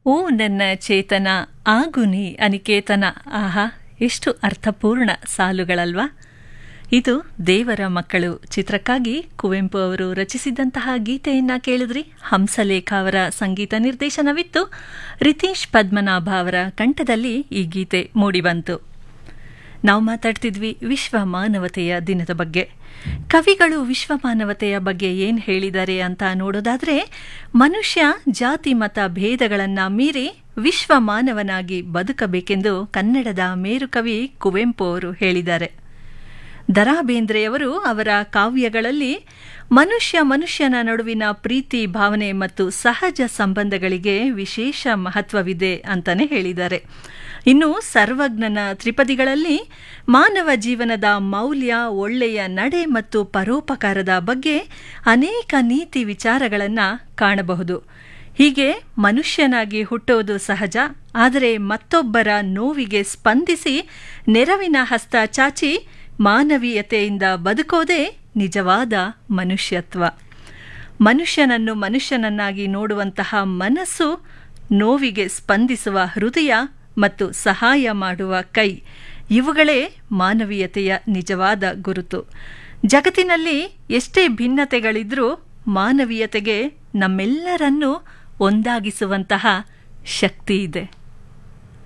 ಓ ನನ್ನ ಚೇತನ ಆಗುನಿ ಅನಿಕೇತನ ಆಹಾ ಎಷ್ಟು ಅರ್ಥಪೂರ್ಣ ಸಾಲುಗಳಲ್ವಾ ಇದು ದೇವರ ಮಕ್ಕಳು ಚಿತ್ರಕ್ಕಾಗಿ ಕುವೆಂಪು ಅವರು ರಚಿಸಿದಂತಹ ಗೀತೆಯನ್ನ ಕೇಳಿದ್ರಿ ಹಂಸಲೇಖ ಅವರ ಸಂಗೀತ ನಿರ್ದೇಶನವಿತ್ತು ರಿತೀಶ್ ಪದ್ಮನಾಭ ಅವರ ಕಂಠದಲ್ಲಿ ಈ ಗೀತೆ ಮೂಡಿಬಂತು ನಾವು ಮಾತಾಡ್ತಿದ್ವಿ ವಿಶ್ವ ಮಾನವತೆಯ ದಿನದ ಬಗ್ಗೆ ಕವಿಗಳು ವಿಶ್ವ ಮಾನವತೆಯ ಬಗ್ಗೆ ಏನು ಹೇಳಿದ್ದಾರೆ ಅಂತ ನೋಡೋದಾದ್ರೆ ಮನುಷ್ಯ ಜಾತಿ ಮತ ಭೇದಗಳನ್ನ ಮೀರಿ ವಿಶ್ವ ಮಾನವನಾಗಿ ಬದುಕಬೇಕೆಂದು ಕನ್ನಡದ ಮೇರುಕವಿ ಕುವೆಂಪು ಅವರು ಹೇಳಿದ್ದಾರೆ ದರಾ ಬೇಂದ್ರೆಯವರು ಅವರ ಕಾವ್ಯಗಳಲ್ಲಿ ಮನುಷ್ಯ ಮನುಷ್ಯನ ನಡುವಿನ ಪ್ರೀತಿ ಭಾವನೆ ಮತ್ತು ಸಹಜ ಸಂಬಂಧಗಳಿಗೆ ವಿಶೇಷ ಮಹತ್ವವಿದೆ ಅಂತಾನೆ ಹೇಳಿದ್ದಾರೆ ಇನ್ನು ಸರ್ವಜ್ಞನ ತ್ರಿಪದಿಗಳಲ್ಲಿ ಮಾನವ ಜೀವನದ ಮೌಲ್ಯ ಒಳ್ಳೆಯ ನಡೆ ಮತ್ತು ಪರೋಪಕಾರದ ಬಗ್ಗೆ ಅನೇಕ ನೀತಿ ವಿಚಾರಗಳನ್ನು ಕಾಣಬಹುದು ಹೀಗೆ ಮನುಷ್ಯನಾಗಿ ಹುಟ್ಟುವುದು ಸಹಜ ಆದರೆ ಮತ್ತೊಬ್ಬರ ನೋವಿಗೆ ಸ್ಪಂದಿಸಿ ನೆರವಿನ ಹಸ್ತ ಚಾಚಿ ಮಾನವೀಯತೆಯಿಂದ ಬದುಕೋದೇ ನಿಜವಾದ ಮನುಷ್ಯತ್ವ ಮನುಷ್ಯನನ್ನು ಮನುಷ್ಯನನ್ನಾಗಿ ನೋಡುವಂತಹ ಮನಸ್ಸು ನೋವಿಗೆ ಸ್ಪಂದಿಸುವ ಹೃದಯ ಮತ್ತು ಸಹಾಯ ಮಾಡುವ ಕೈ ಇವುಗಳೇ ಮಾನವೀಯತೆಯ ನಿಜವಾದ ಗುರುತು ಜಗತ್ತಿನಲ್ಲಿ ಎಷ್ಟೇ ಭಿನ್ನತೆಗಳಿದ್ರೂ ಮಾನವೀಯತೆಗೆ ನಮ್ಮೆಲ್ಲರನ್ನೂ ಒಂದಾಗಿಸುವಂತಹ ಶಕ್ತಿ ಇದೆ